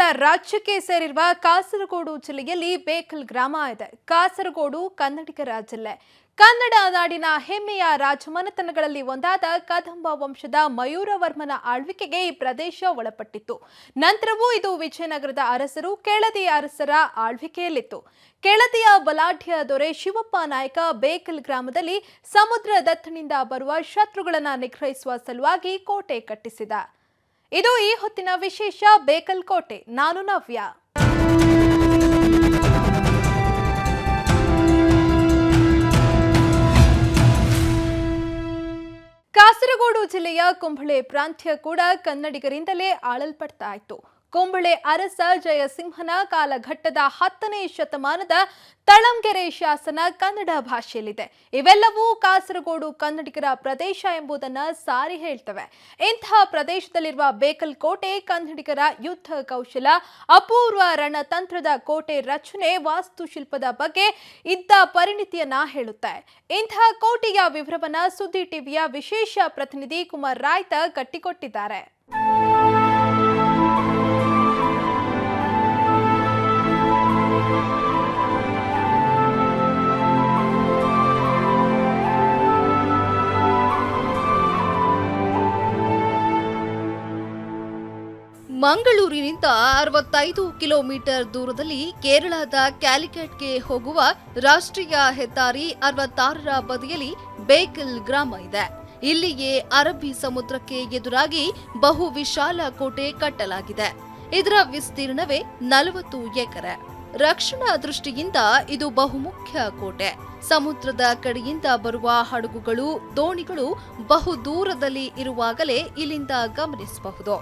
ರಾಜ್ಯಕ್ಕೆ ಸೇರಿರುವ ಕಾಸರಗೋಡು ಜಿಲ್ಲೆಯಲ್ಲಿ ಬೇಕಲ್ ಗ್ರಾಮ ಇದೆ ಕಾಸರಗೋಡು ಕನ್ನಡಿಗರ ಜಿಲ್ಲೆ ಕನ್ನಡ ನಾಡಿನ ಹೆಮ್ಮೆಯ ರಾಜಮನೆತನಗಳಲ್ಲಿ ಒಂದಾದ ಕದಂಬ ವಂಶದ ಮಯೂರವರ್ಮನ ಆಳ್ವಿಕೆಗೆ ಈ ಪ್ರದೇಶ ಒಳಪಟ್ಟಿತ್ತು ನಂತರವೂ ಇದು ವಿಜಯನಗರದ ಅರಸರು ಕೆಳದಿ ಅರಸರ ಆಳ್ವಿಕೆಯಲ್ಲಿತ್ತು ಕೆಳದಿಯ ಬಲಾಢ್ಯ ದೊರೆ ಶಿವಪ್ಪ ನಾಯಕ ಬೇಕಲ್ ಗ್ರಾಮದಲ್ಲಿ ಸಮುದ್ರ ದತ್ತನಿಂದ ಬರುವ ಶತ್ರುಗಳನ್ನ ನಿಗ್ರಹಿಸುವ ಸಲುವಾಗಿ ಕೋಟೆ ಕಟ್ಟಿಸಿದ ಇದು ಈ ಹೊತ್ತಿನ ವಿಶೇಷ ಬೇಕಲ್ ಕೋಟೆ ನಾನು ನವ್ಯ ಕಾಸರಗೋಡು ಜಿಲ್ಲೆಯ ಕುಂಬಳೆ ಪ್ರಾಂತ್ಯ ಕೂಡ ಕನ್ನಡಿಗರಿಂದಲೇ ಆಳಲ್ಪಡ್ತಾ ಇತ್ತು ಕುಂಬಳೆ ಅರಸ ಜಯಸಿಂಹನ ಕಾಲಘಟ್ಟದ ಹತ್ತನೇ ಶತಮಾನದ ತಳಂಗೆರೆ ಶಾಸನ ಕನ್ನಡ ಭಾಷೆಯಲ್ಲಿದೆ ಇವೆಲ್ಲವೂ ಕಾಸರಗೋಡು ಕನ್ನಡಿಗರ ಪ್ರದೇಶ ಎಂಬುದನ್ನ ಸಾರಿ ಹೇಳ್ತವೆ ಇಂತಹ ಪ್ರದೇಶದಲ್ಲಿರುವ ಬೇಕಲ್ ಕೋಟೆ ಕನ್ನಡಿಗರ ಯುದ್ಧ ಕೌಶಲ ಅಪೂರ್ವ ರಣತಂತ್ರದ ಕೋಟೆ ರಚನೆ ವಾಸ್ತುಶಿಲ್ಪದ ಬಗ್ಗೆ ಇದ್ದ ಪರಿಣಿತಿಯನ್ನ ಹೇಳುತ್ತೆ ಇಂತಹ ಕೋಟೆಯ ವಿವರವನ್ನ ಸುದ್ದಿ ಟಿವಿಯ ವಿಶೇಷ ಪ್ರತಿನಿಧಿ ಕುಮಾರ್ ರಾಯ್ತ ಕಟ್ಟಿಕೊಟ್ಟಿದ್ದಾರೆ ಮಂಗಳೂರಿನಿಂದ ಅರವತ್ತೈದು ಕಿಲೋಮೀಟರ್ ದೂರದಲ್ಲಿ ಕೇರಳದ ಕ್ಯಾಲಿಕಟ್ಗೆ ಹೋಗುವ ರಾಷ್ಟ್ರೀಯ ಹೆದ್ದಾರಿ ಅರವತ್ತಾರರ ಬದಿಯಲ್ಲಿ ಬೇಕಲ್ ಗ್ರಾಮ ಇದೆ ಇಲ್ಲಿಯೇ ಅರಬ್ಬಿ ಸಮುದ್ರಕ್ಕೆ ಎದುರಾಗಿ ಬಹು ವಿಶಾಲ ಕೋಟೆ ಕಟ್ಟಲಾಗಿದೆ ಇದರ ವಿಸ್ತೀರ್ಣವೇ ನಲವತ್ತು ಎಕರೆ ರಕ್ಷಣಾ ದೃಷ್ಟಿಯಿಂದ ಇದು ಬಹುಮುಖ್ಯ ಕೋಟೆ ಸಮುದ್ರದ ಕಡೆಯಿಂದ ಬರುವ ಹಡಗುಗಳು ದೋಣಿಗಳು ಬಹು ದೂರದಲ್ಲಿ ಇರುವಾಗಲೇ ಇಲ್ಲಿಂದ ಗಮನಿಸಬಹುದು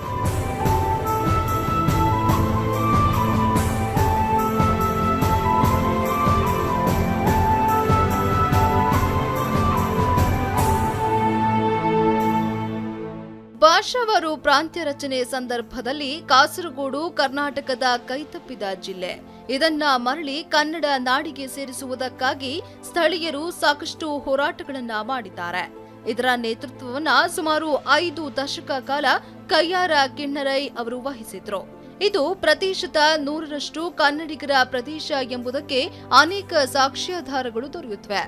ಭಾಷಾವಾರು ಪ್ರಾಂತ್ಯ ರಚನೆ ಸಂದರ್ಭದಲ್ಲಿ ಕಾಸರಗೋಡು ಕರ್ನಾಟಕದ ಕೈತಪ್ಪಿದ ಜಿಲ್ಲೆ ಇದನ್ನ ಮರಳಿ ಕನ್ನಡ ನಾಡಿಗೆ ಸೇರಿಸುವುದಕ್ಕಾಗಿ ಸ್ಥಳೀಯರು ಸಾಕಷ್ಟು ಹೋರಾಟಗಳನ್ನ ಮಾಡಿದ್ದಾರೆ ಇದರ ನೇತೃತ್ವವನ್ನ ಸುಮಾರು ಐದು ದಶಕ ಕಾಲ ಕಯ್ಯಾರ ಕಿಣ್ಣರೈ ಅವರು ವಹಿಸಿದ್ರು ಇದು ಪ್ರತಿಶತ ನೂರರಷ್ಟು ಕನ್ನಡಿಗರ ಪ್ರದೇಶ ಎಂಬುದಕ್ಕೆ ಅನೇಕ ಸಾಕ್ಷ್ಯಾಧಾರಗಳು ದೊರೆಯುತ್ತವೆ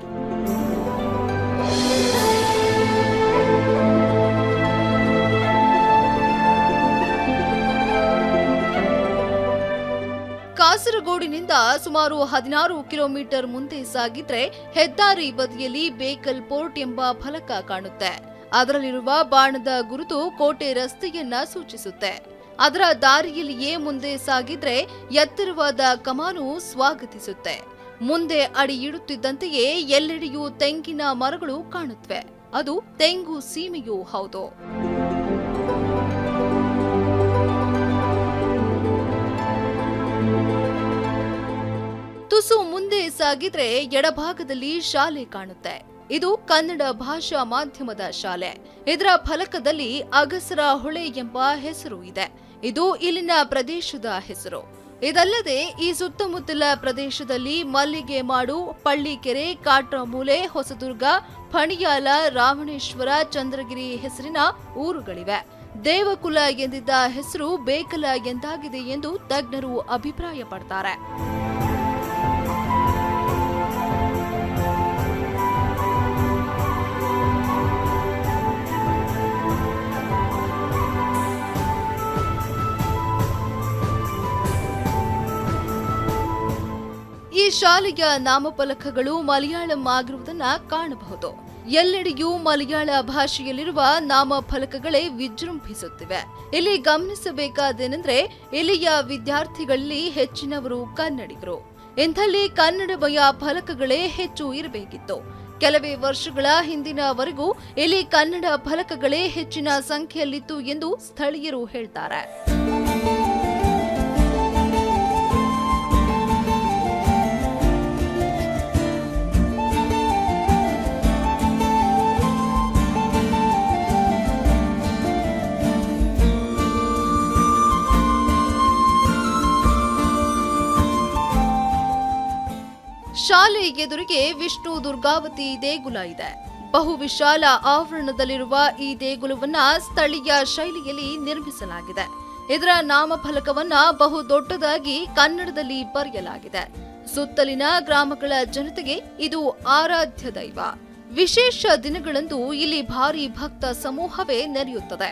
ಕಾಸರಗೋಡಿನಿಂದ ಸುಮಾರು ಹದಿನಾರು ಕಿಲೋಮೀಟರ್ ಮುಂದೆ ಸಾಗಿದ್ರೆ ಹೆದ್ದಾರಿ ಬದಿಯಲ್ಲಿ ಬೇಕಲ್ ಪೋರ್ಟ್ ಎಂಬ ಫಲಕ ಕಾಣುತ್ತೆ ಅದರಲ್ಲಿರುವ ಬಾಣದ ಗುರುತು ಕೋಟೆ ರಸ್ತೆಯನ್ನ ಸೂಚಿಸುತ್ತೆ ಅದರ ದಾರಿಯಲ್ಲಿಯೇ ಮುಂದೆ ಸಾಗಿದ್ರೆ ಎತ್ತರವಾದ ಕಮಾನು ಸ್ವಾಗತಿಸುತ್ತೆ ಮುಂದೆ ಅಡಿ ಇಡುತ್ತಿದ್ದಂತೆಯೇ ಎಲ್ಲೆಡೆಯೂ ತೆಂಗಿನ ಮರಗಳು ಕಾಣುತ್ತವೆ ಅದು ತೆಂಗು ಸೀಮೆಯೂ ಹೌದು ತುಸು ಮುಂದೆ ಸಾಗಿದ್ರೆ ಎಡಭಾಗದಲ್ಲಿ ಶಾಲೆ ಕಾಣುತ್ತೆ ಇದು ಕನ್ನಡ ಭಾಷಾ ಮಾಧ್ಯಮದ ಶಾಲೆ ಇದರ ಫಲಕದಲ್ಲಿ ಅಗಸರ ಹೊಳೆ ಎಂಬ ಹೆಸರು ಇದೆ ಇದು ಇಲ್ಲಿನ ಪ್ರದೇಶದ ಹೆಸರು ಇದಲ್ಲದೆ ಈ ಸುತ್ತಮುತ್ತಲ ಪ್ರದೇಶದಲ್ಲಿ ಮಲ್ಲಿಗೆ ಮಾಡು ಪಳ್ಳಿಕೆರೆ ಕಾಟ್ರಮೂಲೆ ಹೊಸದುರ್ಗ ಫಣಿಯಾಲ ರಾವಣೇಶ್ವರ ಚಂದ್ರಗಿರಿ ಹೆಸರಿನ ಊರುಗಳಿವೆ ದೇವಕುಲ ಎಂದಿದ್ದ ಹೆಸರು ಬೇಕಲ ಎಂದಾಗಿದೆ ಎಂದು ತಜ್ಞರು ಅಭಿಪ್ರಾಯಪಡ್ತಾರೆ ಈ ಶಾಲೆಯ ನಾಮಫಲಕಗಳು ಮಲಯಾಳಂ ಆಗಿರುವುದನ್ನ ಕಾಣಬಹುದು ಎಲ್ಲೆಡೆಯೂ ಮಲಯಾಳ ಭಾಷೆಯಲ್ಲಿರುವ ನಾಮಫಲಕಗಳೇ ವಿಜೃಂಭಿಸುತ್ತಿವೆ ಇಲ್ಲಿ ಗಮನಿಸಬೇಕಾದೇನೆಂದ್ರೆ ಇಲ್ಲಿಯ ವಿದ್ಯಾರ್ಥಿಗಳಲ್ಲಿ ಹೆಚ್ಚಿನವರು ಕನ್ನಡಿಗರು ಇಂಥಲ್ಲಿ ಕನ್ನಡಮಯ ಫಲಕಗಳೇ ಹೆಚ್ಚು ಇರಬೇಕಿತ್ತು ಕೆಲವೇ ವರ್ಷಗಳ ಹಿಂದಿನವರೆಗೂ ಇಲ್ಲಿ ಕನ್ನಡ ಫಲಕಗಳೇ ಹೆಚ್ಚಿನ ಸಂಖ್ಯೆಯಲ್ಲಿತ್ತು ಎಂದು ಸ್ಥಳೀಯರು ಹೇಳ್ತಾರೆ ಶಾಲೆ ಎದುರಿಗೆ ವಿಷ್ಣು ದುರ್ಗಾವತಿ ದೇಗುಲ ಇದೆ ಬಹು ವಿಶಾಲ ಆವರಣದಲ್ಲಿರುವ ಈ ದೇಗುಲವನ್ನ ಸ್ಥಳೀಯ ಶೈಲಿಯಲ್ಲಿ ನಿರ್ಮಿಸಲಾಗಿದೆ ಇದರ ನಾಮಫಲಕವನ್ನ ಬಹು ದೊಡ್ಡದಾಗಿ ಕನ್ನಡದಲ್ಲಿ ಬರೆಯಲಾಗಿದೆ ಸುತ್ತಲಿನ ಗ್ರಾಮಗಳ ಜನತೆಗೆ ಇದು ಆರಾಧ್ಯ ದೈವ ವಿಶೇಷ ದಿನಗಳಂದು ಇಲ್ಲಿ ಭಾರಿ ಭಕ್ತ ಸಮೂಹವೇ ನೆರೆಯುತ್ತದೆ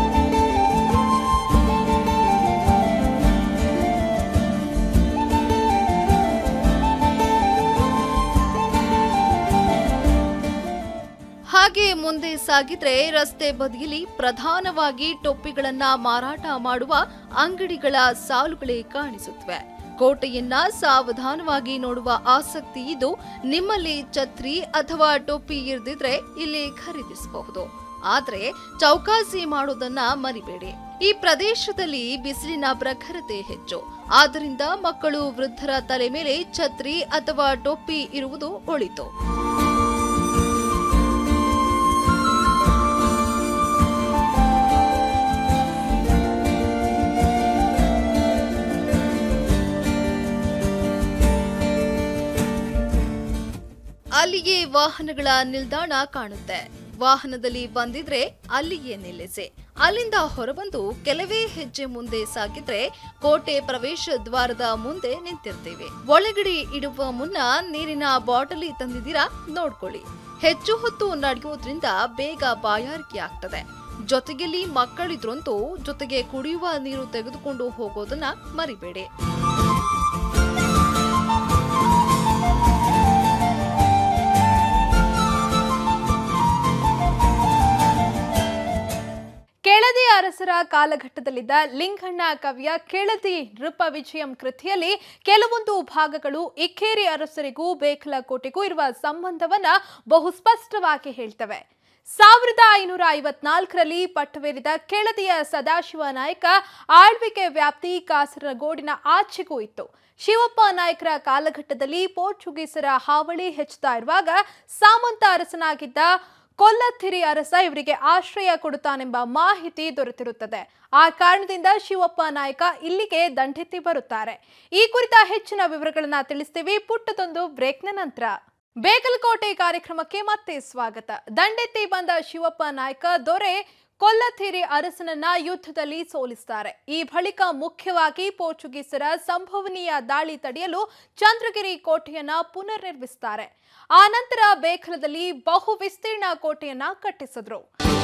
ಹಾಗೆ ಮುಂದೆ ಸಾಗಿದ್ರೆ ರಸ್ತೆ ಬದಿಯಲ್ಲಿ ಪ್ರಧಾನವಾಗಿ ಟೊಪ್ಪಿಗಳನ್ನ ಮಾರಾಟ ಮಾಡುವ ಅಂಗಡಿಗಳ ಸಾಲುಗಳೇ ಕಾಣಿಸುತ್ತವೆ ಕೋಟೆಯನ್ನ ಸಾವಧಾನವಾಗಿ ನೋಡುವ ಆಸಕ್ತಿ ಇದ್ದು ನಿಮ್ಮಲ್ಲಿ ಛತ್ರಿ ಅಥವಾ ಟೊಪ್ಪಿ ಇರ್ದಿದ್ರೆ ಇಲ್ಲಿ ಖರೀದಿಸಬಹುದು ಆದ್ರೆ ಚೌಕಾಸಿ ಮಾಡೋದನ್ನ ಮರಿಬೇಡಿ ಈ ಪ್ರದೇಶದಲ್ಲಿ ಬಿಸಿಲಿನ ಪ್ರಖರತೆ ಹೆಚ್ಚು ಆದ್ದರಿಂದ ಮಕ್ಕಳು ವೃದ್ಧರ ತಲೆ ಮೇಲೆ ಛತ್ರಿ ಅಥವಾ ಟೊಪ್ಪಿ ಇರುವುದು ಒಳಿತು ಅಲ್ಲಿಗೆ ವಾಹನಗಳ ನಿಲ್ದಾಣ ಕಾಣುತ್ತೆ ವಾಹನದಲ್ಲಿ ಬಂದಿದ್ರೆ ಅಲ್ಲಿಗೆ ನಿಲ್ಲಿಸಿ ಅಲ್ಲಿಂದ ಹೊರಬಂದು ಕೆಲವೇ ಹೆಜ್ಜೆ ಮುಂದೆ ಸಾಗಿದ್ರೆ ಕೋಟೆ ಪ್ರವೇಶ ದ್ವಾರದ ಮುಂದೆ ನಿಂತಿರ್ತೀವಿ ಒಳಗಡೆ ಇಡುವ ಮುನ್ನ ನೀರಿನ ಬಾಟಲಿ ತಂದಿದ್ದೀರಾ ನೋಡ್ಕೊಳ್ಳಿ ಹೆಚ್ಚು ಹೊತ್ತು ನಡೆಯೋದ್ರಿಂದ ಬೇಗ ಬಾಯಾರಿಕೆ ಆಗ್ತದೆ ಜೊತೆಗೆಲ್ಲಿ ಮಕ್ಕಳಿದ್ರಂತೂ ಜೊತೆಗೆ ಕುಡಿಯುವ ನೀರು ತೆಗೆದುಕೊಂಡು ಹೋಗೋದನ್ನ ಮರಿಬೇಡಿ ಕೆಳದಿ ಅರಸರ ಕಾಲಘಟ್ಟದಲ್ಲಿದ್ದ ಲಿಂಗಣ್ಣ ಕವಿಯ ಕೆಳದಿ ನೃಪ ವಿಜಯಂ ಕೃತಿಯಲ್ಲಿ ಕೆಲವೊಂದು ಭಾಗಗಳು ಇಕ್ಕೇರಿ ಅರಸರಿಗೂ ಬೇಕಲಕೋಟೆಗೂ ಇರುವ ಸಂಬಂಧವನ್ನ ಬಹು ಸ್ಪಷ್ಟವಾಗಿ ಹೇಳ್ತವೆ ಸಾವಿರದ ಐನೂರ ಐವತ್ನಾಲ್ಕರಲ್ಲಿ ಪಟ್ಟವೇರಿದ ಕೆಳದಿಯ ಸದಾಶಿವ ನಾಯಕ ಆಳ್ವಿಕೆ ವ್ಯಾಪ್ತಿ ಕಾಸರಗೋಡಿನ ಆಚೆಗೂ ಇತ್ತು ಶಿವಪ್ಪ ನಾಯಕರ ಕಾಲಘಟ್ಟದಲ್ಲಿ ಪೋರ್ಚುಗೀಸರ ಹಾವಳಿ ಹೆಚ್ಚುತ್ತಾ ಇರುವಾಗ ಸಾಮಂತ ಅರಸನಾಗಿದ್ದ ಕೊಲ್ಲತ್ತಿರಿ ಅರಸ ಇವರಿಗೆ ಆಶ್ರಯ ಕೊಡುತ್ತಾನೆಂಬ ಮಾಹಿತಿ ದೊರೆತಿರುತ್ತದೆ ಆ ಕಾರಣದಿಂದ ಶಿವಪ್ಪ ನಾಯಕ ಇಲ್ಲಿಗೆ ದಂಡೆತ್ತಿ ಬರುತ್ತಾರೆ ಈ ಕುರಿತ ಹೆಚ್ಚಿನ ವಿವರಗಳನ್ನ ತಿಳಿಸ್ತೀವಿ ಪುಟ್ಟದೊಂದು ಬ್ರೇಕ್ನ ನಂತರ ಬೇಗಲಕೋಟೆ ಕಾರ್ಯಕ್ರಮಕ್ಕೆ ಮತ್ತೆ ಸ್ವಾಗತ ದಂಡೆತ್ತಿ ಬಂದ ಶಿವಪ್ಪ ನಾಯಕ ದೊರೆ ಕೊಲ್ಲಥೇರಿ ಅರಸನನ್ನ ಯುದ್ಧದಲ್ಲಿ ಸೋಲಿಸ್ತಾರೆ ಈ ಬಳಿಕ ಮುಖ್ಯವಾಗಿ ಪೋರ್ಚುಗೀಸರ ಸಂಭವನೀಯ ದಾಳಿ ತಡೆಯಲು ಚಂದ್ರಗಿರಿ ಕೋಟೆಯನ್ನ ಪುನರ್ ನಿರ್ಮಿಸ್ತಾರೆ ಆ ನಂತರ ಬೇಖಲದಲ್ಲಿ ಬಹು ವಿಸ್ತೀರ್ಣ ಕೋಟೆಯನ್ನ ಕಟ್ಟಿಸಿದ್ರು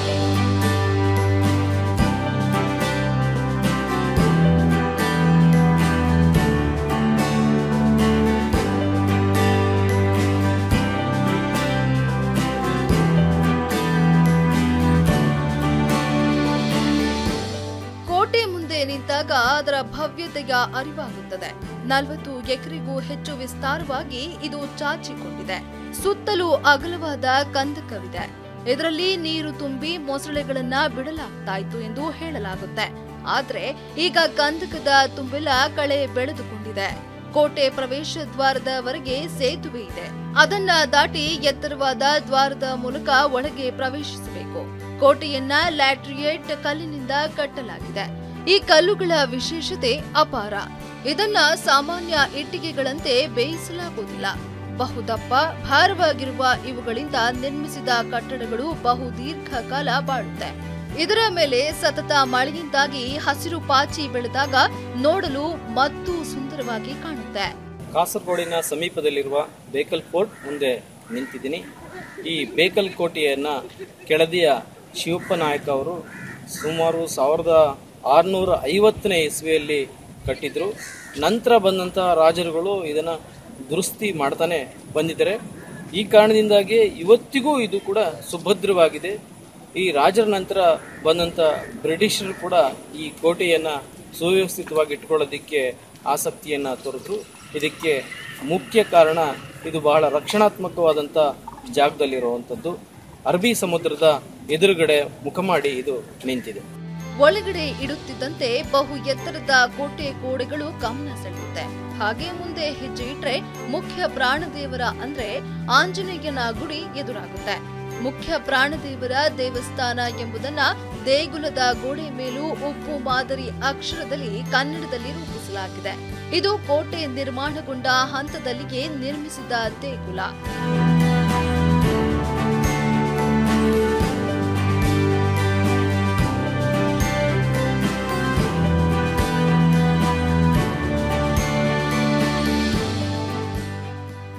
ಕೋಟೆ ಮುಂದೆ ನಿಂತಾಗ ಅದರ ಭವ್ಯತೆಯ ಅರಿವಾಗುತ್ತದೆ ನಲವತ್ತು ಎಕರೆಗೂ ಹೆಚ್ಚು ವಿಸ್ತಾರವಾಗಿ ಇದು ಚಾಚಿಕೊಂಡಿದೆ ಸುತ್ತಲೂ ಅಗಲವಾದ ಕಂದಕವಿದೆ ಇದರಲ್ಲಿ ನೀರು ತುಂಬಿ ಮೊಸಳೆಗಳನ್ನ ಬಿಡಲಾಗ್ತಾ ಇತ್ತು ಎಂದು ಹೇಳಲಾಗುತ್ತೆ ಆದ್ರೆ ಈಗ ಕಂದಕದ ತುಂಬೆಲ್ಲ ಕಳೆ ಬೆಳೆದುಕೊಂಡಿದೆ ಕೋಟೆ ಪ್ರವೇಶ ದ್ವಾರದವರೆಗೆ ಸೇತುವೆ ಇದೆ ಅದನ್ನ ದಾಟಿ ಎತ್ತರವಾದ ದ್ವಾರದ ಮೂಲಕ ಒಳಗೆ ಪ್ರವೇಶಿಸಬೇಕು ಕೋಟೆಯನ್ನ ಲ್ಯಾಟ್ರಿಯೇಟ್ ಕಲ್ಲಿನಿಂದ ಕಟ್ಟಲಾಗಿದೆ ಈ ಕಲ್ಲುಗಳ ವಿಶೇಷತೆ ಅಪಾರ ಇದನ್ನ ಸಾಮಾನ್ಯ ಇಟ್ಟಿಗೆಗಳಂತೆ ಬೇಯಿಸಲಾಗುವುದಿಲ್ಲ ಬಹುದಪ್ಪ ಭಾರವಾಗಿರುವ ಇವುಗಳಿಂದ ನಿರ್ಮಿಸಿದ ಕಟ್ಟಡಗಳು ಬಹು ದೀರ್ಘಕಾಲ ಬಾಳುತ್ತೆ ಇದರ ಮೇಲೆ ಸತತ ಮಳೆಯಿಂದಾಗಿ ಹಸಿರು ಪಾಚಿ ಬೆಳೆದಾಗ ನೋಡಲು ಮತ್ತು ಸುಂದರವಾಗಿ ಕಾಣುತ್ತೆ ಕಾಸರಗೋಡಿನ ಸಮೀಪದಲ್ಲಿರುವ ಬೇಕಲ್ ಫೋರ್ಟ್ ಮುಂದೆ ನಿಂತಿದ್ದೀನಿ ಈ ಬೇಕಲ್ ಕೋಟೆಯನ್ನು ಕೆಳದಿಯ ಶಿವಪ್ಪ ನಾಯಕ ಅವರು ಸುಮಾರು ಸಾವಿರದ ಆರುನೂರ ಐವತ್ತನೇ ಇಸ್ವಿಯಲ್ಲಿ ಕಟ್ಟಿದ್ರು ನಂತರ ಬಂದಂತಹ ರಾಜರುಗಳು ಇದನ್ನು ದುರಸ್ತಿ ಮಾಡ್ತಾನೆ ಬಂದಿದ್ದಾರೆ ಈ ಕಾರಣದಿಂದಾಗಿ ಇವತ್ತಿಗೂ ಇದು ಕೂಡ ಸುಭದ್ರವಾಗಿದೆ ಈ ರಾಜರ ನಂತರ ಬಂದಂಥ ಬ್ರಿಟಿಷರು ಕೂಡ ಈ ಕೋಟೆಯನ್ನು ಸುವ್ಯವಸ್ಥಿತವಾಗಿ ಇಟ್ಕೊಳ್ಳೋದಕ್ಕೆ ಆಸಕ್ತಿಯನ್ನು ತೋರಿದ್ರು ಇದಕ್ಕೆ ಮುಖ್ಯ ಕಾರಣ ಇದು ಬಹಳ ರಕ್ಷಣಾತ್ಮಕವಾದಂಥ ಜಾಗದಲ್ಲಿರುವಂಥದ್ದು ಅರಬ್ಬಿ ಸಮುದ್ರದ ಎದುರುಗಡೆ ಮುಖ ಮಾಡಿ ಇದು ನಿಂತಿದೆ ಒಳಗಡೆ ಇಡುತ್ತಿದ್ದಂತೆ ಬಹು ಎತ್ತರದ ಕೋಟೆ ಗೋಡೆಗಳು ಗಮನ ಸೆಳೆಯುತ್ತೆ ಹಾಗೆ ಮುಂದೆ ಹೆಜ್ಜೆ ಇಟ್ರೆ ಮುಖ್ಯ ಪ್ರಾಣದೇವರ ಅಂದ್ರೆ ಆಂಜನೇಯನ ಗುಡಿ ಎದುರಾಗುತ್ತೆ ಮುಖ್ಯ ಪ್ರಾಣದೇವರ ದೇವಸ್ಥಾನ ಎಂಬುದನ್ನ ದೇಗುಲದ ಗೋಡೆ ಮೇಲೂ ಉಪ್ಪು ಮಾದರಿ ಅಕ್ಷರದಲ್ಲಿ ಕನ್ನಡದಲ್ಲಿ ರೂಪಿಸಲಾಗಿದೆ ಇದು ಕೋಟೆ ನಿರ್ಮಾಣಗೊಂಡ ಹಂತದಲ್ಲಿಯೇ ನಿರ್ಮಿಸಿದ ದೇಗುಲ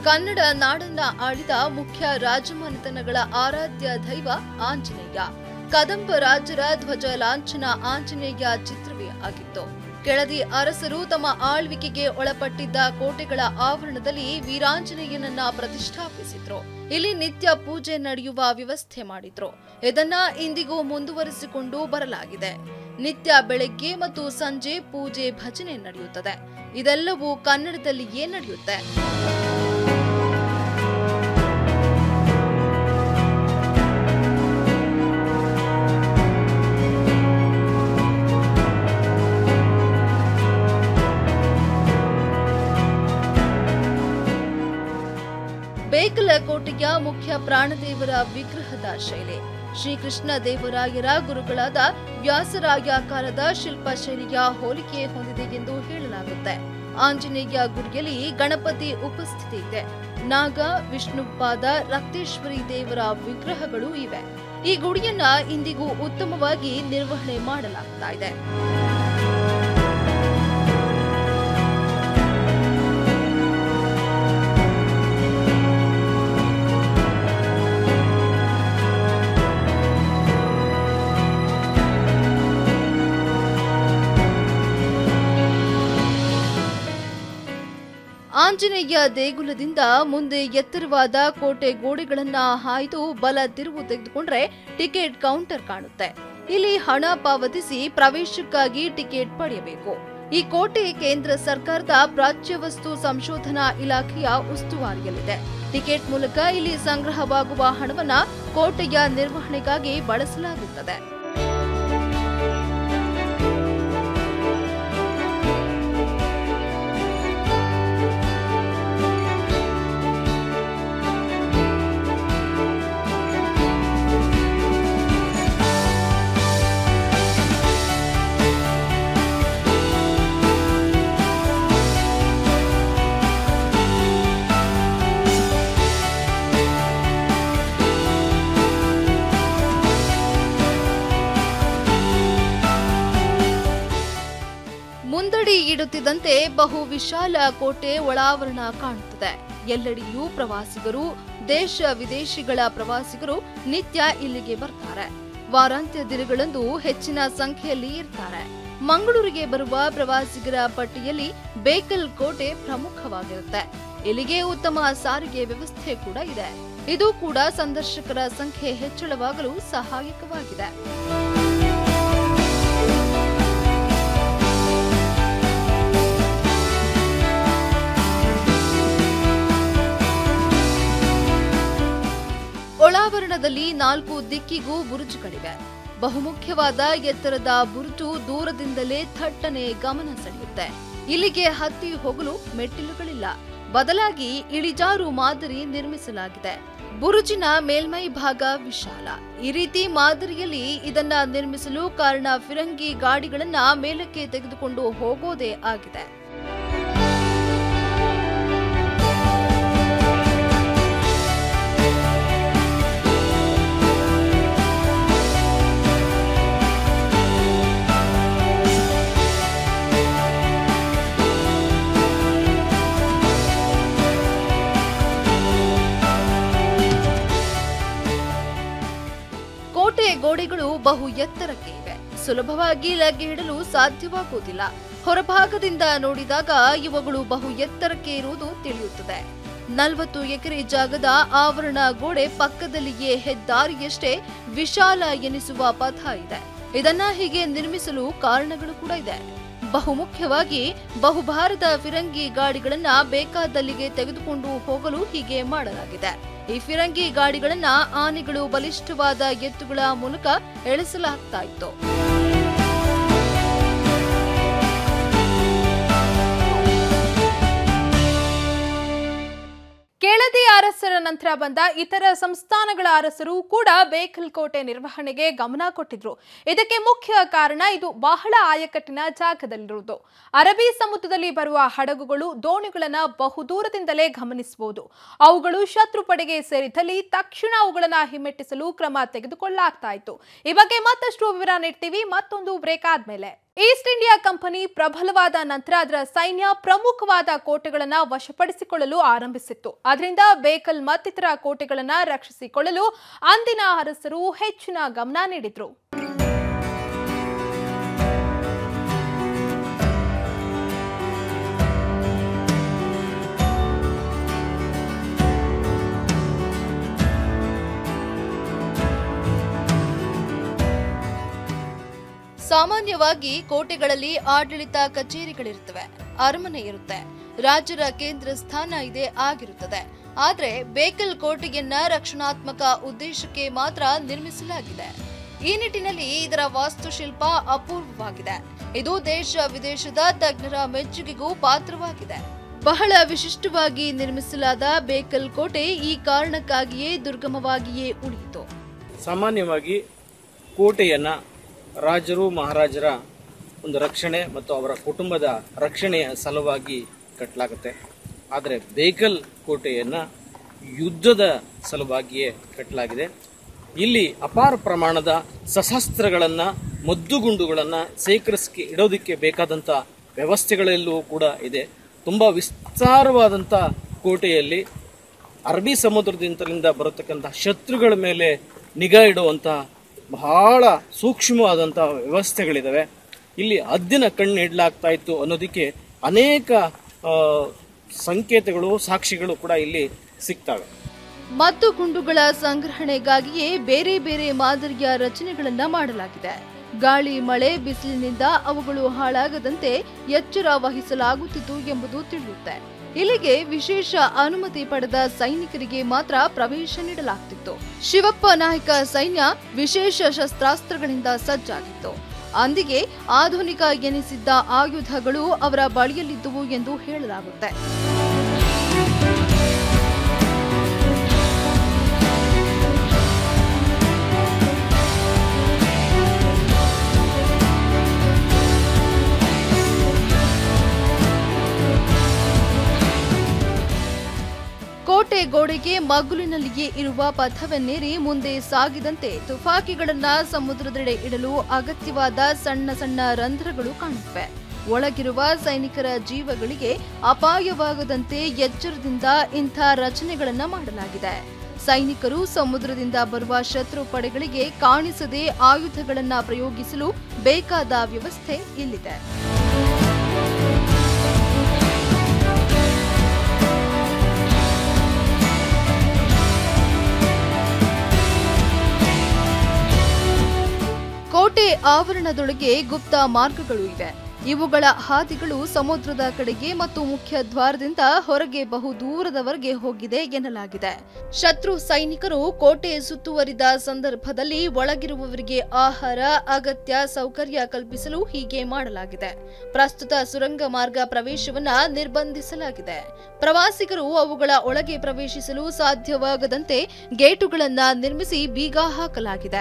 ಕನ್ನಡ ನಾಡನ್ನ ಆಳಿದ ಮುಖ್ಯ ರಾಜಮನೆತನಗಳ ಆರಾಧ್ಯ ದೈವ ಆಂಜನೇಯ ಕದಂಬ ರಾಜರ ಧ್ವಜ ಲಾಂಛನ ಆಂಜನೇಯ ಚಿತ್ರವೇ ಆಗಿತ್ತು ಕೆಳದಿ ಅರಸರು ತಮ್ಮ ಆಳ್ವಿಕೆಗೆ ಒಳಪಟ್ಟಿದ್ದ ಕೋಟೆಗಳ ಆವರಣದಲ್ಲಿ ವೀರಾಂಜನೇಯನನ್ನ ಪ್ರತಿಷ್ಠಾಪಿಸಿದ್ರು ಇಲ್ಲಿ ನಿತ್ಯ ಪೂಜೆ ನಡೆಯುವ ವ್ಯವಸ್ಥೆ ಮಾಡಿದ್ರು ಇದನ್ನ ಇಂದಿಗೂ ಮುಂದುವರಿಸಿಕೊಂಡು ಬರಲಾಗಿದೆ ನಿತ್ಯ ಬೆಳಗ್ಗೆ ಮತ್ತು ಸಂಜೆ ಪೂಜೆ ಭಜನೆ ನಡೆಯುತ್ತದೆ ಇದೆಲ್ಲವೂ ಕನ್ನಡದಲ್ಲಿಯೇ ನಡೆಯುತ್ತೆ ಬೇಕಲಕೋಟೆಯ ಮುಖ್ಯ ಪ್ರಾಣದೇವರ ವಿಗ್ರಹದ ಶೈಲಿ ಶ್ರೀಕೃಷ್ಣ ದೇವರಾಯರ ಗುರುಗಳಾದ ವ್ಯಾಸರಾಯ ಕಾಲದ ಶಿಲ್ಪ ಶೈಲಿಯ ಹೋಲಿಕೆ ಹೊಂದಿದೆ ಎಂದು ಹೇಳಲಾಗುತ್ತೆ ಆಂಜನೇಯ ಗುಡಿಯಲ್ಲಿ ಗಣಪತಿ ಉಪಸ್ಥಿತಿ ಇದೆ ನಾಗ ವಿಷ್ಣುಪಾದ ರಕ್ತೇಶ್ವರಿ ದೇವರ ವಿಗ್ರಹಗಳು ಇವೆ ಈ ಗುಡಿಯನ್ನ ಇಂದಿಗೂ ಉತ್ತಮವಾಗಿ ನಿರ್ವಹಣೆ ಮಾಡಲಾಗ್ತಾ ಇದೆ ಆಂಜನೇಯ ದೇಗುಲದಿಂದ ಮುಂದೆ ಎತ್ತರವಾದ ಕೋಟೆ ಗೋಡೆಗಳನ್ನ ಹಾಯ್ದು ಬಲ ತಿರುವು ತೆಗೆದುಕೊಂಡ್ರೆ ಟಿಕೆಟ್ ಕೌಂಟರ್ ಕಾಣುತ್ತೆ ಇಲ್ಲಿ ಹಣ ಪಾವತಿಸಿ ಪ್ರವೇಶಕ್ಕಾಗಿ ಟಿಕೆಟ್ ಪಡೆಯಬೇಕು ಈ ಕೋಟೆ ಕೇಂದ್ರ ಸರ್ಕಾರದ ಪ್ರಾಚ್ಯ ವಸ್ತು ಸಂಶೋಧನಾ ಇಲಾಖೆಯ ಉಸ್ತುವಾರಿಯಲ್ಲಿದೆ ಟಿಕೆಟ್ ಮೂಲಕ ಇಲ್ಲಿ ಸಂಗ್ರಹವಾಗುವ ಹಣವನ್ನ ಕೋಟೆಯ ನಿರ್ವಹಣೆಗಾಗಿ ಬಳಸಲಾಗುತ್ತದೆ ಮುಂದಡಿ ಇಡುತ್ತಿದ್ದಂತೆ ಬಹು ವಿಶಾಲ ಕೋಟೆ ಒಳಾವರಣ ಕಾಣುತ್ತದೆ ಎಲ್ಲೆಡೆಯೂ ಪ್ರವಾಸಿಗರು ದೇಶ ವಿದೇಶಿಗಳ ಪ್ರವಾಸಿಗರು ನಿತ್ಯ ಇಲ್ಲಿಗೆ ಬರ್ತಾರೆ ವಾರಾಂತ್ಯ ದಿನಗಳಂದು ಹೆಚ್ಚಿನ ಸಂಖ್ಯೆಯಲ್ಲಿ ಇರ್ತಾರೆ ಮಂಗಳೂರಿಗೆ ಬರುವ ಪ್ರವಾಸಿಗರ ಪಟ್ಟಿಯಲ್ಲಿ ಬೇಕಲ್ ಕೋಟೆ ಪ್ರಮುಖವಾಗಿರುತ್ತೆ ಇಲ್ಲಿಗೆ ಉತ್ತಮ ಸಾರಿಗೆ ವ್ಯವಸ್ಥೆ ಕೂಡ ಇದೆ ಇದು ಕೂಡ ಸಂದರ್ಶಕರ ಸಂಖ್ಯೆ ಹೆಚ್ಚಳವಾಗಲು ಸಹಾಯಕವಾಗಿದೆ ಒಳಾವರಣದಲ್ಲಿ ನಾಲ್ಕು ದಿಕ್ಕಿಗೂ ಬುರುಜುಗಳಿವೆ ಬಹುಮುಖ್ಯವಾದ ಎತ್ತರದ ಬುರುಜು ದೂರದಿಂದಲೇ ಥಟ್ಟನೆ ಗಮನ ಸೆಳೆಯುತ್ತೆ ಇಲ್ಲಿಗೆ ಹತ್ತಿ ಹೋಗಲು ಮೆಟ್ಟಿಲುಗಳಿಲ್ಲ ಬದಲಾಗಿ ಇಳಿಜಾರು ಮಾದರಿ ನಿರ್ಮಿಸಲಾಗಿದೆ ಬುರುಜಿನ ಮೇಲ್ಮೈ ಭಾಗ ವಿಶಾಲ ಈ ರೀತಿ ಮಾದರಿಯಲ್ಲಿ ಇದನ್ನ ನಿರ್ಮಿಸಲು ಕಾರಣ ಫಿರಂಗಿ ಗಾಡಿಗಳನ್ನ ಮೇಲಕ್ಕೆ ತೆಗೆದುಕೊಂಡು ಹೋಗೋದೇ ಆಗಿದೆ ಕೋಟೆ ಗೋಡೆಗಳು ಬಹು ಎತ್ತರಕ್ಕೆ ಇವೆ ಸುಲಭವಾಗಿ ಲಗ್ಗೆ ಇಡಲು ಸಾಧ್ಯವಾಗುವುದಿಲ್ಲ ಹೊರಭಾಗದಿಂದ ನೋಡಿದಾಗ ಇವುಗಳು ಬಹು ಎತ್ತರಕ್ಕೆ ಇರುವುದು ತಿಳಿಯುತ್ತದೆ ನಲವತ್ತು ಎಕರೆ ಜಾಗದ ಆವರಣ ಗೋಡೆ ಪಕ್ಕದಲ್ಲಿಯೇ ಹೆದ್ದಾರಿಯಷ್ಟೇ ವಿಶಾಲ ಎನಿಸುವ ಪಥ ಇದೆ ಇದನ್ನ ಹೀಗೆ ನಿರ್ಮಿಸಲು ಕಾರಣಗಳು ಕೂಡ ಇದೆ ಬಹುಮುಖ್ಯವಾಗಿ ಬಹುಭಾರದ ಫಿರಂಗಿ ಗಾಡಿಗಳನ್ನ ಬೇಕಾದಲ್ಲಿಗೆ ತೆಗೆದುಕೊಂಡು ಹೋಗಲು ಹೀಗೆ ಮಾಡಲಾಗಿದೆ ಈ ಫಿರಂಗಿ ಗಾಡಿಗಳನ್ನ ಆನೆಗಳು ಬಲಿಷ್ಠವಾದ ಎತ್ತುಗಳ ಮೂಲಕ ಎಳೆಸಲಾಗ್ತಾ ಇತ್ತು ಕೆಳದಿ ಅರಸರ ನಂತರ ಬಂದ ಇತರ ಸಂಸ್ಥಾನಗಳ ಅರಸರು ಕೂಡ ಬೇಕಲ್ಕೋಟೆ ನಿರ್ವಹಣೆಗೆ ಗಮನ ಕೊಟ್ಟಿದ್ರು ಇದಕ್ಕೆ ಮುಖ್ಯ ಕಾರಣ ಇದು ಬಹಳ ಆಯಕಟ್ಟಿನ ಜಾಗದಲ್ಲಿರುವುದು ಅರಬ್ಬಿ ಸಮುದ್ರದಲ್ಲಿ ಬರುವ ಹಡಗುಗಳು ದೋಣಿಗಳನ್ನ ಬಹುದೂರದಿಂದಲೇ ಗಮನಿಸಬಹುದು ಅವುಗಳು ಶತ್ರು ಪಡೆಗೆ ಸೇರಿದಲ್ಲಿ ತಕ್ಷಣ ಅವುಗಳನ್ನ ಹಿಮ್ಮೆಟ್ಟಿಸಲು ಕ್ರಮ ತೆಗೆದುಕೊಳ್ಳಲಾಗ್ತಾ ಇತ್ತು ಈ ಬಗ್ಗೆ ಮತ್ತಷ್ಟು ವಿವರ ನೀಡ್ತೀವಿ ಮತ್ತೊಂದು ಬ್ರೇಕ್ ಆದ್ಮೇಲೆ ಈಸ್ಟ್ ಇಂಡಿಯಾ ಕಂಪನಿ ಪ್ರಬಲವಾದ ನಂತರ ಅದರ ಸೈನ್ಯ ಪ್ರಮುಖವಾದ ಕೋಟೆಗಳನ್ನು ವಶಪಡಿಸಿಕೊಳ್ಳಲು ಆರಂಭಿಸಿತ್ತು ಅದರಿಂದ ಬೇಕಲ್ ಮತ್ತಿತರ ಕೋಟೆಗಳನ್ನು ರಕ್ಷಿಸಿಕೊಳ್ಳಲು ಅಂದಿನ ಅರಸರು ಹೆಚ್ಚಿನ ಗಮನ ನೀಡಿದ್ರು ಸಾಮಾನ್ಯವಾಗಿ ಕೋಟೆಗಳಲ್ಲಿ ಆಡಳಿತ ಕಚೇರಿಗಳಿರುತ್ತವೆ ಅರಮನೆ ಇರುತ್ತೆ ರಾಜ್ಯರ ಕೇಂದ್ರ ಸ್ಥಾನ ಇದೆ ಆಗಿರುತ್ತದೆ ಆದ್ರೆ ಬೇಕಲ್ ಕೋಟೆಯನ್ನ ರಕ್ಷಣಾತ್ಮಕ ಉದ್ದೇಶಕ್ಕೆ ಮಾತ್ರ ನಿರ್ಮಿಸಲಾಗಿದೆ ಈ ನಿಟ್ಟಿನಲ್ಲಿ ಇದರ ವಾಸ್ತುಶಿಲ್ಪ ಅಪೂರ್ವವಾಗಿದೆ ಇದು ದೇಶ ವಿದೇಶದ ತಜ್ಞರ ಮೆಚ್ಚುಗೆಗೂ ಪಾತ್ರವಾಗಿದೆ ಬಹಳ ವಿಶಿಷ್ಟವಾಗಿ ನಿರ್ಮಿಸಲಾದ ಬೇಕಲ್ ಕೋಟೆ ಈ ಕಾರಣಕ್ಕಾಗಿಯೇ ದುರ್ಗಮವಾಗಿಯೇ ಉಳಿಯಿತು ಸಾಮಾನ್ಯವಾಗಿ ಕೋಟೆಯನ್ನು ರಾಜರು ಮಹಾರಾಜರ ಒಂದು ರಕ್ಷಣೆ ಮತ್ತು ಅವರ ಕುಟುಂಬದ ರಕ್ಷಣೆಯ ಸಲುವಾಗಿ ಕಟ್ಟಲಾಗುತ್ತೆ ಆದರೆ ಬೇಕಲ್ ಕೋಟೆಯನ್ನು ಯುದ್ಧದ ಸಲುವಾಗಿಯೇ ಕಟ್ಟಲಾಗಿದೆ ಇಲ್ಲಿ ಅಪಾರ ಪ್ರಮಾಣದ ಸಶಸ್ತ್ರಗಳನ್ನು ಮದ್ದುಗುಂಡುಗಳನ್ನು ಸೇಕರಿಸಿ ಇಡೋದಕ್ಕೆ ಬೇಕಾದಂಥ ವ್ಯವಸ್ಥೆಗಳೆಲ್ಲವೂ ಕೂಡ ಇದೆ ತುಂಬ ವಿಸ್ತಾರವಾದಂಥ ಕೋಟೆಯಲ್ಲಿ ಅರಬ್ಬಿ ಸಮುದ್ರದಿಂದಲಿಂದ ಬರತಕ್ಕಂಥ ಶತ್ರುಗಳ ಮೇಲೆ ನಿಗಾ ಇಡುವಂಥ ಬಹಳ ಸೂಕ್ಷ್ಮವಾದಂಥ ವ್ಯವಸ್ಥೆಗಳಿದ್ದಾವೆ ಇಲ್ಲಿ ಹದ್ದಿನ ಕಣ್ಣು ಇಡಲಾಗ್ತಾ ಇತ್ತು ಅನ್ನೋದಕ್ಕೆ ಅನೇಕ ಆ, ಸಂಕೇತಗಳು ಸಾಕ್ಷಿಗಳು ಕೂಡ ಇಲ್ಲಿ ಸಿಗ್ತವೆ ಮತ್ತು ಗುಂಡುಗಳ ಸಂಗ್ರಹಣೆಗಾಗಿಯೇ ಬೇರೆ ಬೇರೆ ಮಾದರಿಯ ರಚನೆಗಳನ್ನ ಮಾಡಲಾಗಿದೆ ಗಾಳಿ ಮಳೆ ಬಿಸಿಲಿನಿಂದ ಅವುಗಳು ಹಾಳಾಗದಂತೆ ಎಚ್ಚರ ವಹಿಸಲಾಗುತ್ತಿತ್ತು ಎಂಬುದು ತಿಳಿಯುತ್ತೆ ಇಲ್ಲಿಗೆ ವಿಶೇಷ ಅನುಮತಿ ಪಡೆದ ಸೈನಿಕರಿಗೆ ಮಾತ್ರ ಪ್ರವೇಶ ನೀಡಲಾಗ್ತಿತ್ತು ಶಿವಪ್ಪ ನಾಯಕ ಸೈನ್ಯ ವಿಶೇಷ ಶಸ್ತ್ರಾಸ್ತ್ರಗಳಿಂದ ಸಜ್ಜಾಗಿತ್ತು ಅಂದಿಗೆ ಆಧುನಿಕ ಎನಿಸಿದ್ದ ಆಯುಧಗಳು ಅವರ ಬಳಿಯಲ್ಲಿದ್ದುವು ಎಂದು ಹೇಳಲಾಗುತ್ತೆ ಕೋಟೆ ಗೋಡೆಗೆ ಮಗ್ಗುಲಿನಲ್ಲಿಯೇ ಇರುವ ಪಥವನ್ನೇರಿ ಮುಂದೆ ಸಾಗಿದಂತೆ ತುಫಾಕಿಗಳನ್ನ ಸಮುದ್ರದೆಡೆ ಇಡಲು ಅಗತ್ಯವಾದ ಸಣ್ಣ ಸಣ್ಣ ರಂಧ್ರಗಳು ಕಾಣುತ್ತವೆ ಒಳಗಿರುವ ಸೈನಿಕರ ಜೀವಗಳಿಗೆ ಅಪಾಯವಾಗದಂತೆ ಎಚ್ಚರದಿಂದ ಇಂಥ ರಚನೆಗಳನ್ನ ಮಾಡಲಾಗಿದೆ ಸೈನಿಕರು ಸಮುದ್ರದಿಂದ ಬರುವ ಶತ್ರು ಪಡೆಗಳಿಗೆ ಕಾಣಿಸದೆ ಆಯುಧಗಳನ್ನ ಪ್ರಯೋಗಿಸಲು ಬೇಕಾದ ವ್ಯವಸ್ಥೆ ಇಲ್ಲಿದೆ ಕೋಟೆ ಆವರಣದೊಳಗೆ ಗುಪ್ತ ಮಾರ್ಗಗಳು ಇವೆ ಇವುಗಳ ಹಾದಿಗಳು ಸಮುದ್ರದ ಕಡೆಗೆ ಮತ್ತು ಮುಖ್ಯ ದ್ವಾರದಿಂದ ಹೊರಗೆ ಬಹು ದೂರದವರೆಗೆ ಹೋಗಿದೆ ಎನ್ನಲಾಗಿದೆ ಶತ್ರು ಸೈನಿಕರು ಕೋಟೆ ಸುತ್ತುವರಿದ ಸಂದರ್ಭದಲ್ಲಿ ಒಳಗಿರುವವರಿಗೆ ಆಹಾರ ಅಗತ್ಯ ಸೌಕರ್ಯ ಕಲ್ಪಿಸಲು ಹೀಗೆ ಮಾಡಲಾಗಿದೆ ಪ್ರಸ್ತುತ ಸುರಂಗ ಮಾರ್ಗ ಪ್ರವೇಶವನ್ನ ನಿರ್ಬಂಧಿಸಲಾಗಿದೆ ಪ್ರವಾಸಿಗರು ಅವುಗಳ ಒಳಗೆ ಪ್ರವೇಶಿಸಲು ಸಾಧ್ಯವಾಗದಂತೆ ಗೇಟುಗಳನ್ನ ನಿರ್ಮಿಸಿ ಬೀಗ ಹಾಕಲಾಗಿದೆ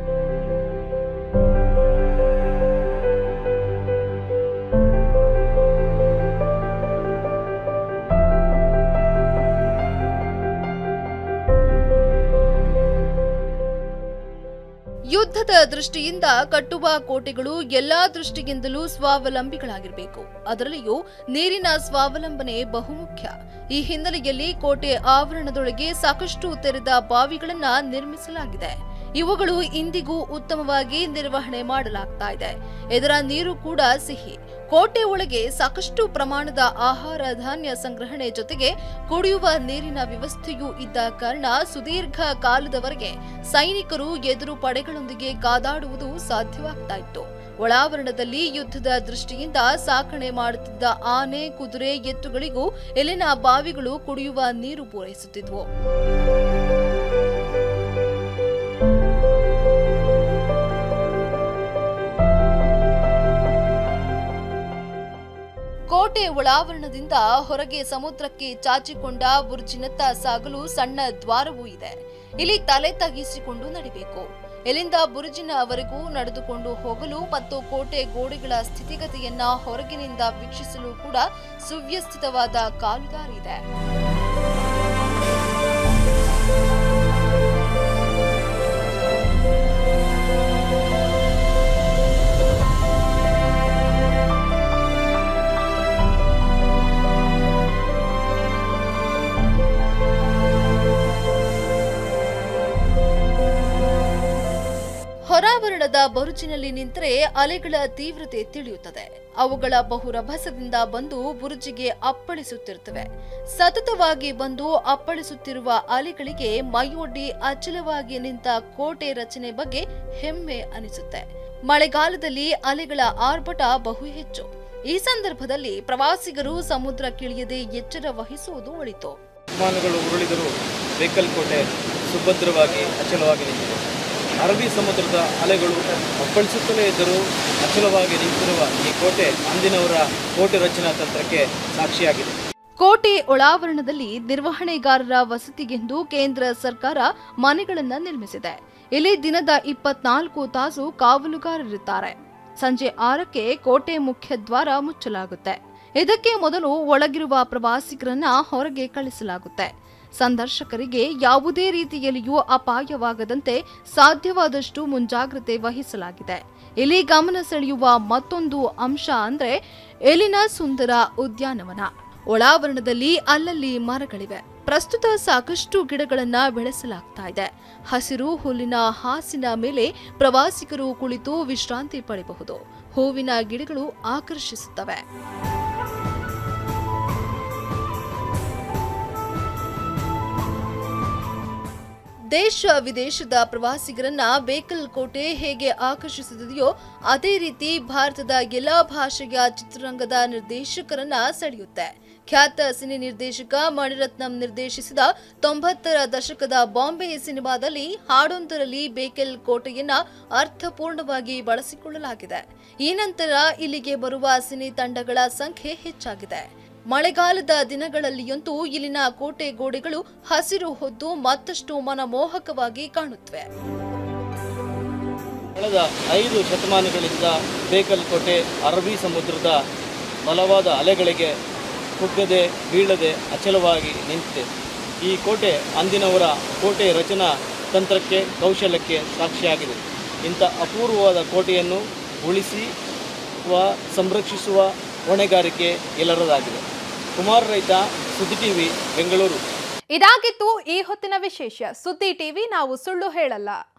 ಯುದ್ಧದ ದೃಷ್ಟಿಯಿಂದ ಕಟ್ಟುವ ಕೋಟೆಗಳು ಎಲ್ಲಾ ದೃಷ್ಟಿಗಿಂತಲೂ ಸ್ವಾವಲಂಬಿಗಳಾಗಿರಬೇಕು ಅದರಲ್ಲಿಯೂ ನೀರಿನ ಸ್ವಾವಲಂಬನೆ ಬಹುಮುಖ್ಯ ಈ ಹಿನ್ನೆಲೆಯಲ್ಲಿ ಕೋಟೆ ಆವರಣದೊಳಗೆ ಸಾಕಷ್ಟು ತೆರೆದ ಬಾವಿಗಳನ್ನ ನಿರ್ಮಿಸಲಾಗಿದೆ ಇವುಗಳು ಇಂದಿಗೂ ಉತ್ತಮವಾಗಿ ನಿರ್ವಹಣೆ ಮಾಡಲಾಗ್ತಾ ಇದೆ ಇದರ ನೀರು ಕೂಡ ಸಿಹಿ ಕೋಟೆ ಒಳಗೆ ಸಾಕಷ್ಟು ಪ್ರಮಾಣದ ಆಹಾರ ಧಾನ್ಯ ಸಂಗ್ರಹಣೆ ಜೊತೆಗೆ ಕುಡಿಯುವ ನೀರಿನ ವ್ಯವಸ್ಥೆಯೂ ಇದ್ದ ಕಾರಣ ಸುದೀರ್ಘ ಕಾಲದವರೆಗೆ ಸೈನಿಕರು ಎದುರು ಪಡೆಗಳೊಂದಿಗೆ ಕಾದಾಡುವುದು ಸಾಧ್ಯವಾಗ್ತಾ ಇತ್ತು ಒಳಾವರಣದಲ್ಲಿ ಯುದ್ಧದ ದೃಷ್ಟಿಯಿಂದ ಸಾಕಣೆ ಮಾಡುತ್ತಿದ್ದ ಆನೆ ಕುದುರೆ ಎತ್ತುಗಳಿಗೂ ಇಲ್ಲಿನ ಬಾವಿಗಳು ಕುಡಿಯುವ ನೀರು ಪೂರೈಸುತ್ತಿದ್ವು ಕೋಟೆ ಒಳಾವರಣದಿಂದ ಹೊರಗೆ ಸಮುದ್ರಕ್ಕೆ ಚಾಚಿಕೊಂಡ ಬುರ್ಜಿನತ್ತ ಸಾಗಲು ಸಣ್ಣ ದ್ವಾರವೂ ಇದೆ ಇಲ್ಲಿ ತಲೆ ತಗ್ಗಿಸಿಕೊಂಡು ನಡಿಬೇಕು ಇಲ್ಲಿಂದ ಬುರುಜಿನವರೆಗೂ ನಡೆದುಕೊಂಡು ಹೋಗಲು ಮತ್ತು ಕೋಟೆ ಗೋಡೆಗಳ ಸ್ಥಿತಿಗತಿಯನ್ನ ಹೊರಗಿನಿಂದ ವೀಕ್ಷಿಸಲು ಕೂಡ ಸುವ್ಯವಸ್ಥಿತವಾದ ಕಾಲುದಾರಿ ಇದೆ ಒಳಾವರಣದ ಬರುಜಿನಲ್ಲಿ ನಿಂತರೆ ಅಲೆಗಳ ತೀವ್ರತೆ ತಿಳಿಯುತ್ತದೆ ಅವುಗಳ ಬಹುರಭಸದಿಂದ ಬಂದು ಬುರುಜಿಗೆ ಅಪ್ಪಳಿಸುತ್ತಿರುತ್ತವೆ ಸತತವಾಗಿ ಬಂದು ಅಪ್ಪಳಿಸುತ್ತಿರುವ ಅಲೆಗಳಿಗೆ ಮೈಯೊಡ್ಡಿ ಅಚಲವಾಗಿ ನಿಂತ ಕೋಟೆ ರಚನೆ ಬಗ್ಗೆ ಹೆಮ್ಮೆ ಅನಿಸುತ್ತೆ ಮಳೆಗಾಲದಲ್ಲಿ ಅಲೆಗಳ ಆರ್ಭಟ ಬಹು ಹೆಚ್ಚು ಈ ಸಂದರ್ಭದಲ್ಲಿ ಪ್ರವಾಸಿಗರು ಸಮುದ್ರಕ್ಕಿಳಿಯದೆ ಎಚ್ಚರ ವಹಿಸುವುದು ಒಳಿತು ವಿಮಾನಗಳು ಉರುಳಿದರೂ ಬೇಕಲ್ ಕೋಟೆ ಸುಭದ್ರವಾಗಿ ಅಚಲವಾಗಿ ನಿಂತಿದೆ ಅರಬ್ಬಿ ಸಮುದ್ರದ ಅಲೆಗಳು ಅಪ್ಪಳಿಸುತ್ತಲೇ ಇದ್ದರೂ ಅಚಲವಾಗಿ ನಿಂತಿರುವ ಈ ಕೋಟೆ ಅಂದಿನವರ ಕೋಟೆ ರಚನಾ ತಂತ್ರಕ್ಕೆ ಸಾಕ್ಷಿಯಾಗಿದೆ ಕೋಟೆ ಒಳಾವರಣದಲ್ಲಿ ನಿರ್ವಹಣೆಗಾರರ ವಸತಿಗೆಂದು ಕೇಂದ್ರ ಸರ್ಕಾರ ಮನೆಗಳನ್ನ ನಿರ್ಮಿಸಿದೆ ಇಲ್ಲಿ ದಿನದ ಇಪ್ಪತ್ನಾಲ್ಕು ತಾಸು ಕಾವಲುಗಾರರಿರುತ್ತಾರೆ ಸಂಜೆ ಆರಕ್ಕೆ ಕೋಟೆ ಮುಖ್ಯ ದ್ವಾರ ಮುಚ್ಚಲಾಗುತ್ತೆ ಇದಕ್ಕೆ ಮೊದಲು ಒಳಗಿರುವ ಪ್ರವಾಸಿಗರನ್ನ ಹೊರಗೆ ಕಳಿಸಲಾಗುತ್ತೆ ಸಂದರ್ಶಕರಿಗೆ ಯಾವುದೇ ರೀತಿಯಲ್ಲಿಯೂ ಅಪಾಯವಾಗದಂತೆ ಸಾಧ್ಯವಾದಷ್ಟು ಮುಂಜಾಗ್ರತೆ ವಹಿಸಲಾಗಿದೆ ಇಲ್ಲಿ ಗಮನ ಸೆಳೆಯುವ ಮತ್ತೊಂದು ಅಂಶ ಅಂದ್ರೆ ಎಲಿನ ಸುಂದರ ಉದ್ಯಾನವನ ಒಳಾವರಣದಲ್ಲಿ ಅಲ್ಲಲ್ಲಿ ಮರಗಳಿವೆ ಪ್ರಸ್ತುತ ಸಾಕಷ್ಟು ಗಿಡಗಳನ್ನ ಬೆಳೆಸಲಾಗ್ತಾ ಇದೆ ಹಸಿರು ಹುಲ್ಲಿನ ಹಾಸಿನ ಮೇಲೆ ಪ್ರವಾಸಿಗರು ಕುಳಿತು ವಿಶ್ರಾಂತಿ ಪಡೆಯಬಹುದು ಹೂವಿನ ಗಿಡಗಳು ಆಕರ್ಷಿಸುತ್ತವೆ ದೇಶ ವಿದೇಶದ ಪ್ರವಾಸಿಗರನ್ನ ಬೇಕಲ್ ಕೋಟೆ ಹೇಗೆ ಆಕರ್ಷಿಸುತ್ತದೆಯೋ ಅದೇ ರೀತಿ ಭಾರತದ ಎಲ್ಲಾ ಭಾಷೆಯ ಚಿತ್ರರಂಗದ ನಿರ್ದೇಶಕರನ್ನ ಸೆಳೆಯುತ್ತೆ ಖ್ಯಾತ ಸಿನಿ ನಿರ್ದೇಶಕ ಮಣಿರತ್ನಂ ನಿರ್ದೇಶಿಸಿದ ತೊಂಬತ್ತರ ದಶಕದ ಬಾಂಬೆ ಸಿನಿಮಾದಲ್ಲಿ ಹಾಡೊಂದರಲ್ಲಿ ಬೇಕೆಲ್ ಕೋಟೆಯನ್ನ ಅರ್ಥಪೂರ್ಣವಾಗಿ ಬಳಸಿಕೊಳ್ಳಲಾಗಿದೆ ಈ ನಂತರ ಇಲ್ಲಿಗೆ ಬರುವ ಸಿನಿ ತಂಡಗಳ ಸಂಖ್ಯೆ ಹೆಚ್ಚಾಗಿದೆ ಮಳೆಗಾಲದ ದಿನಗಳಲ್ಲಿಯಂತೂ ಇಲ್ಲಿನ ಕೋಟೆ ಗೋಡೆಗಳು ಹಸಿರು ಹೊದ್ದು ಮತ್ತಷ್ಟು ಮನಮೋಹಕವಾಗಿ ಕಾಣುತ್ತವೆ ಕಳೆದ ಐದು ಶತಮಾನಗಳಿಂದ ಬೇಕಲ್ ಕೋಟೆ ಅರಬ್ಬಿ ಸಮುದ್ರದ ಬಲವಾದ ಅಲೆಗಳಿಗೆ ಕುಗ್ಗದೆ ಬೀಳದೆ ಅಚಲವಾಗಿ ನಿಂತಿದೆ ಈ ಕೋಟೆ ಅಂದಿನವರ ಕೋಟೆ ರಚನಾ ತಂತ್ರಕ್ಕೆ ಕೌಶಲ್ಯಕ್ಕೆ ಸಾಕ್ಷಿಯಾಗಿದೆ ಇಂಥ ಅಪೂರ್ವವಾದ ಕೋಟೆಯನ್ನು ಉಳಿಸಿ ವ ಸಂರಕ್ಷಿಸುವ ಹೊಣೆಗಾರಿಕೆ ಎಲ್ಲರದಾಗಿದೆ ಕುಮಾರ್ ರೈತ ಸುದ್ದಿ ಟಿವಿ ಬೆಂಗಳೂರು ಇದಾಗಿತ್ತು ಈ ಹೊತ್ತಿನ ವಿಶೇಷ ಸುದ್ದಿ ಟಿವಿ ನಾವು ಸುಳ್ಳು ಹೇಳಲ್ಲ